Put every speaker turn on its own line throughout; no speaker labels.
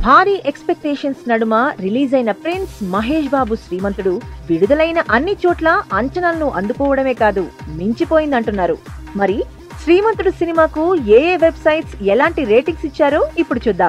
భారీ ఎక్స్పెక్టేషన్స్ నడుమ రిలీజ్ అయిన ప్రిన్స్ మహేష్ బాబు శ్రీమంతుడు విడుదలైన అన్ని చోట్ల అంచనాలను అందుకోవడమే కాదు మించిపోయిందంటున్నారు మరి శ్రీమంతుడు సినిమాకు ఏ ఏ వెబ్సైట్స్ ఎలాంటి రేటింగ్స్ ఇచ్చారో ఇప్పుడు చూద్దాం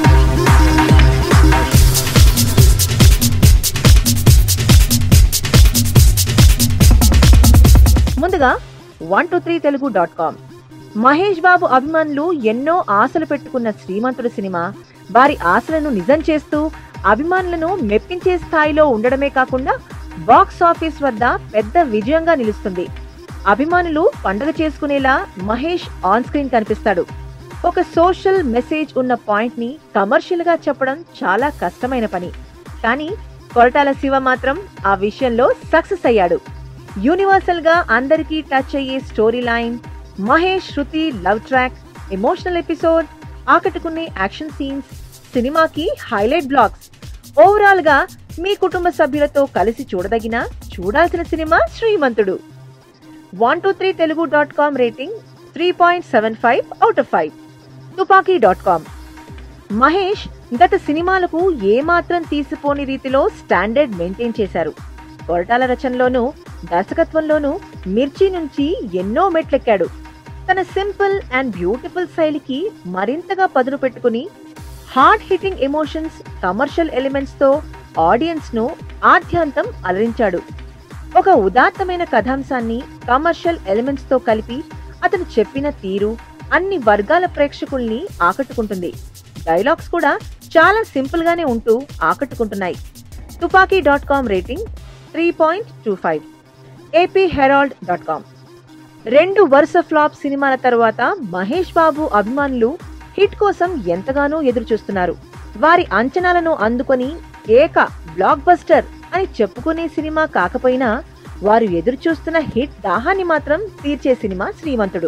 ముందుగా one two three Telugu dot com Mahesh Babu అభిమానులు ఎన్నో ఆశలు పెట్టుకున్న శ్రీమంతుడు సినిమా వారి ఆశలను నిజం చేస్తూ అభిమానులను మెప్పించే స్థాయిలో ఉండడమే కాకుండా బాక్స్ ఆఫీస్ వద్ద పెద్ద విజయంగా నిలుస్తుంది అభిమానులు పండుగ చేసుకునేలా మహేష్ ఆన్ స్క్రీన్ కనిపిస్తాడు ఒక సోషల్ మెసేజ్ ఉన్న పాయింట్ ని కమర్షియల్ గా చెప్పడం చాలా కష్టమైన పని కానీ కొరటాల శివ మాత్రం ఆ విషయంలో సక్సెస్ అయ్యాడు యూనివర్సల్ గా అందరికీ టచ్ అయ్యే story line Mahesh Shruti love track emotional episode ఆకట్టుకునే యాక్షన్ సీన్స్ సినిమాకి హైలైట్ బ్లాక్స్ ఓవరాల్ గా మీ కుటుంబ సభ్యులతో కలిసి చూడదగిన చూడాల్సిన సినిమా Srimanthudu one two three Telugu dot com rating three point seven five out of five Tupaki dot com Mahesh గత సినిమాలకు ఏమాత్రం తీసిపోని రీతిలో స్టాండర్డ్ మెయింటైన్ చేశారు కొరటాల రచనలోనూ దర్శకత్వంలోనూ మిర్చి నుంచి ఎన్నో మెట్లెక్కాడు తన సింపుల్ అండ్ బ్యూటిఫుల్ శైలికి మరింతగా పదును పెట్టుకుని hard hitting emotions commercial elements తో ఆడియన్స్ ను ఆద్యాంతం అలరించాడు ఒక ఉదాత్తమైన కథాంశాన్ని కమర్షియల్ ఎలిమెంట్స్ తో కలిపి అతను చెప్పిన తీరు అన్ని వర్గాల ప్రేక్షకుల్ని ఆకట్టుకుంటుంది డైలాగ్స్ కూడా చాలా సింపుల్ గానే ఉంటూ ఆకట్టుకుంటున్నాయి Tupaki dot com rating three point two five AP Herald dot com రెండు వరుస ఫ్లాప్ సినిమాల తర్వాత మహేష్ బాబు అభిమానులు హిట్ కోసం ఎంతగానో ఎదురు చూస్తున్నారు వారి అంచనాలను అందుకొని ఏక బ్లాక్ బస్టర్ అని చెప్పుకునే సినిమా కాకపోయినా వారు ఎదురు చూస్తున్న హిట్ దాహాన్ని మాత్రం తీర్చే సినిమా శ్రీమంతుడు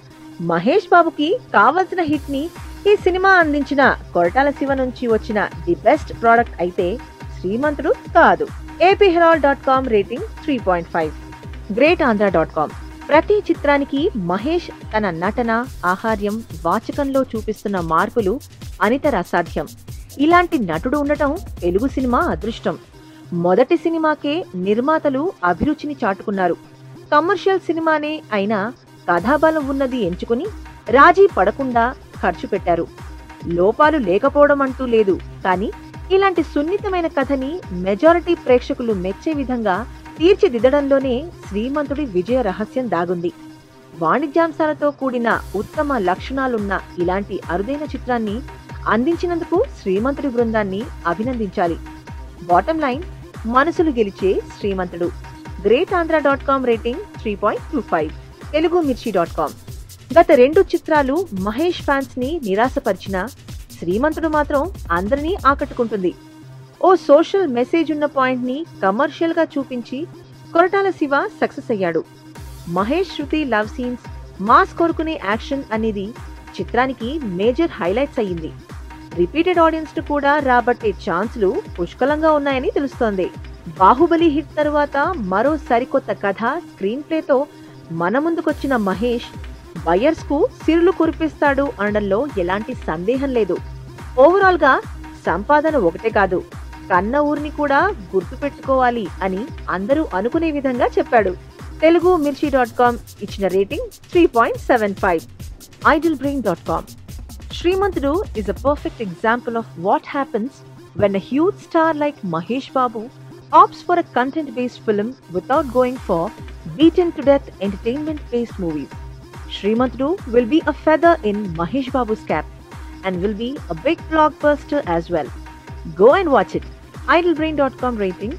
మహేష్ బాబుకి కావలసిన హిట్ ని ఈ సినిమా అందించిన కొరటాల శివ నుంచి వచ్చిన ది బెస్ట్ ప్రోడక్ట్ అయితే శ్రీమంతుడు కాదు AP Herald dot com rating three point five great Andhra dot com ప్రతి చిత్రానికి మహేష్ తన నటన ఆహార్యం వాచకంలో చూపిస్తున్న మార్పులు అనితర అసాధ్యం ఇలాంటి నటుడు ఉండటం తెలుగు సినిమా అదృష్టం మొదటి సినిమాకే నిర్మాతలు అభిరుచిని చాటుకున్నారు కమర్షియల్ సినిమానే అయినా కథాబలం ఉన్నది ఎంచుకుని రాజీ పడకుండా ఖర్చు పెట్టారు లోపాలు లేకపోవడం అంటూ లేదు కానీ ఇలాంటి సున్నితమైన కథని మెజారిటీ ప్రేక్షకులు మెచ్చే విధంగా తీర్చిదిద్దడంలోనే శ్రీమంతుడి విజయ రహస్యం దాగుంది వాణిజ్యాంశాలతో కూడిన ఉత్తమ లక్షణాలున్న ఇలాంటి అరుదైన చిత్రాన్ని అందించినందుకు శ్రీమంతుడి బృందాన్ని అభినందించాలి బాటం లైన్ మనసులు గెలిచే Srimanthudu great Andhra dot com rating three point two five Telugu Mirchi dot com గత రెండు చిత్రాలు మహేష్ ఫ్యాన్స్ ని నిరాశపరిచిన శ్రీమంతుడు మాత్రం అందరినీ ఆకట్టుకుంటుంది ఓ సోషల్ మెసేజ్ ఉన్న పాయింట్ ని కమర్షియల్ గా చూపించి కొరటాల శివ సక్సెస్ అయ్యాడు Mahesh Shruti love scenes mass కోరుకునే యాక్షన్ అనేది చిత్రానికి మేజర్ హైలైట్స్ అయ్యింది రిపీటెడ్ ఆడియన్స్ ను కూడా రాబట్టే ఛాన్సులు పుష్కలంగా ఉన్నాయని తెలుస్తోంది బాహుబలి హిట్ తరువాత మరో సరికొత్త కథ స్క్రీన్ ప్లేతో మన ముందుకొచ్చిన మహేష్ బయర్స్ కు సిరులు కురిపిస్తాడు అనడంలో ఎలాంటి సందేహం లేదు ఓవరాల్ గా సంపాదన ఒకటే కాదు కన్న ఊరిని కూడా గుర్తు పెట్టుకోవాలి అని అందరూ అనుకునే విధంగా చెప్పాడు తెలుగు మిర్చి డాట్ కామ్ ఇచ్చిన rating three point seven five idle brain dot com Srimanthudu is a perfect example of what happens when a huge star like Mahesh Babu opts for a content based film without going for beaten to death entertainment based movies. Shrimantudu will be a feather in Mahesh Babu's cap and will be a big blockbuster as well. Go and watch it. idlebrain.com rating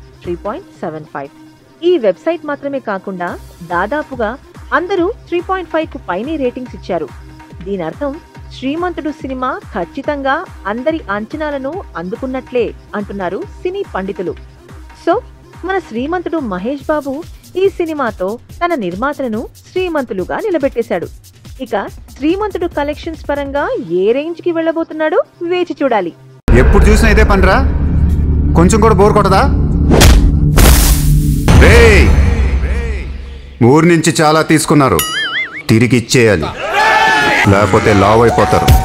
3.75. ఈ website మాత్రమే కాకుండా దాదాపుగా అందరూ three point five కు పైనే ratings ఇచ్చారు దీని అర్థం శ్రీమంతుడు సినిమా ఖచ్చితంగా అందరి అంచనాలను అందుకున్నట్లే అంటున్నారు సినీ పండితులు సో మన శ్రీమంతుడు మహేష్ బాబు ఈ సినిమాతో తన నిర్మాతలను శ్రీమంతులుగా నిలబెట్టేశాడు ఇక శ్రీమంతుడు కలెక్షన్స్ పరంగా ఏ రేంజ్ కి వెళ్ళబోతున్నాడో వేచి చూడాలి
ఎప్పుడు చూసినా ఇదే పనిరా కొంచెం కూడా బోర్ కొట్టదా రేయ్ ఊరి నుంచి చాలా తీసుకున్నారు తిరిగి ఇచ్చేయాలి లేకపోతే లావ్ అయిపోతారు